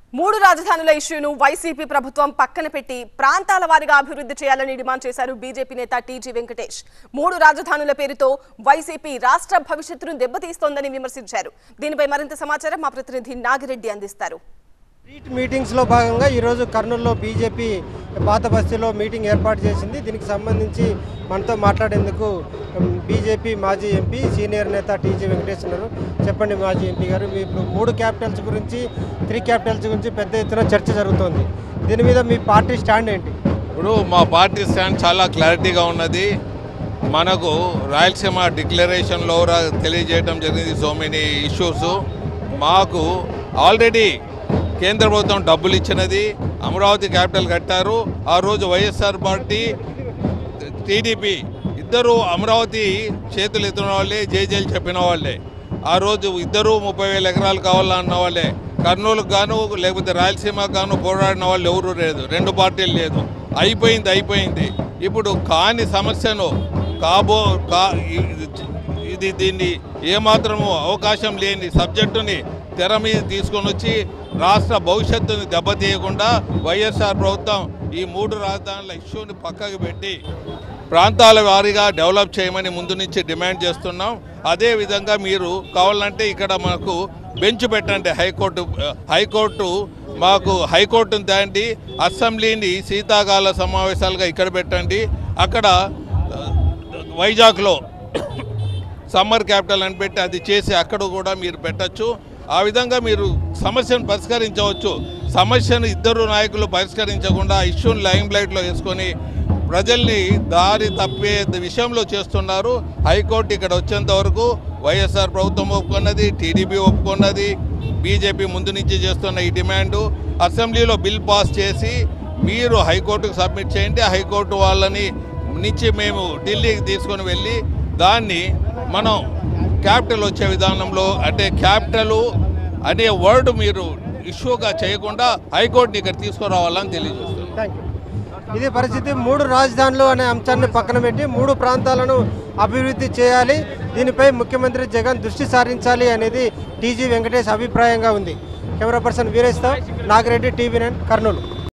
మూడు రాజధానుల ఇష్యూను వైసీపీ ప్రభుత్వం పక్కన పెట్టి ప్రాంతాల వారీగా అభివృద్ధి చేయాలని డిమాండ్ చేశారు బీజేపీ నేత టీజీ వెంకటేష్ మూడు రాజధానుల పేరుతో వైసీపీ రాష్ట్ర భవిష్యత్తును దెబ్బతీస్తోందని విమర్శించారు దీనిపై మరింత సమాచారం మా ప్రతినిధి నాగిరెడ్డి అందిస్తారు స్ట్రీట్ మీటింగ్స్లో భాగంగా ఈరోజు కర్నూలులో బీజేపీ పాత బస్తీలో మీటింగ్ ఏర్పాటు చేసింది దీనికి సంబంధించి మనతో మాట్లాడేందుకు ఉమ్, బీజేపీ మాజీ ఎంపీ సీనియర్ నేత టీజీ వెంకటేష్ ఉన్నారు చెప్పండి మాజీ ఎంపీ గారు మీ ఇప్పుడు మూడు క్యాపిటల్స్ గురించి త్రీ క్యాపిటల్స్ గురించి పెద్ద ఎత్తున చర్చ జరుగుతోంది దీని మీద మీ పార్టీ స్టాండ్ ఏంటి ఇప్పుడు మా పార్టీ స్టాండ్ చాలా క్లారిటీగా ఉన్నది మనకు రాయలసీమ డిక్లరేషన్లో రా- తెలియజేయడం జరిగింది సో మెనీ ఇష్యూస్ మాకు ఆల్రెడీ కేంద్ర ప్రభుత్వం డబ్బులు ఇచ్చినది అమరావతి క్యాపిటల్ కట్టారు ఆ రోజు వైఎస్ఆర్ పార్టీ టీడీపీ ఇద్దరు అమరావతి చేతులు ఎత్తిన వాళ్ళే జేజేలు చెప్పిన వాళ్ళే ఆ రోజు ఇద్దరు ముప్పై వేల ఎకరాలు కావాలన్న వాళ్ళే కర్నూలుకు గాను లేకపోతే రాయలసీమకు గాను పోరాడిన వాళ్ళు ఎవరు లేదు రెండు పార్టీలు లేదు అయిపోయింది అయిపోయింది ఇప్పుడు కాని సమస్యను కాబో కా ఇది- ఇది దీన్ని ఏమాత్రము అవకాశం లేని సబ్జెక్టుని తెర మీద తీసుకొని వచ్చి రాష్ట్ర భవిష్యత్తుని దెబ్బతీయకుండా వైఎస్ఆర్ ప్రభుత్వం ఈ మూడు రాజధానుల ఇష్యూని పక్కకు పెట్టి ప్రాంతాల వారీగా డెవలప్ చేయమని ముందు నుంచి డిమాండ్ చేస్తున్నాం అదే విధంగా మీరు కావాలంటే ఇక్కడ మనకు బెంచ్ పెట్టండి హైకోర్టు హైకోర్టు మాకు హైకోర్టును తేండి అసెంబ్లీని శీతాకాల సమావేశాలుగా ఇక్కడ పెట్టండి అక్కడ ఆ, వైజాగ్లో సమ్మర్ క్యాపిటల్ అని పెట్టి అది చేసి అక్కడ కూడా మీరు పెట్టచ్చు ఆ విధంగా మీరు సమస్యను పరిష్కరించవచ్చు సమస్యను ఇద్దరు నాయకులు పరిష్కరించకుండా ఆ ఇష్యూని లైమ్ లైట్లో వేసుకొని ప్రజల్ని దారి తప్పే విషయంలో చేస్తున్నారు హైకోర్టు ఇక్కడ వచ్చేంత వరకు వైఎస్ఆర్ ప్రభుత్వం ఒప్పుకున్నది టీడీపీ ఒప్పుకున్నది బీజేపీ ముందు నుంచి చేస్తున్న ఈ డిమాండు అసెంబ్లీలో బిల్ పాస్ చేసి మీరు హైకోర్టుకు సబ్మిట్ చేయండి హైకోర్టు వాళ్ళని నుంచి మేము ఢిల్లీకి తీసుకొని వెళ్ళి దాన్ని మనం క్యాపిటల్ వచ్చే విధానంలో అంటే క్యాపిటల్ అనే వర్డ్ మీరు ఇష్యూగా చేయకుండా హైకోర్టుని ఇక్కడ తీసుకురావాలని తెలియజేస్తున్నాం థ్యాంక్ యూ ఇది పరిస్థితి మూడు రాజధానులు అనే అంశాన్ని పక్కన పెట్టి మూడు ప్రాంతాలను అభివృద్ధి చేయాలి దీనిపై ముఖ్యమంత్రి జగన్ దృష్టి సారించాలి అనేది టీజీ వెంకటేష్ అభిప్రాయంగా ఉంది కెమెరా పర్సన్ వీరేష్తో నాగిరెడ్డి టీవీ నైన్ కర్నూలు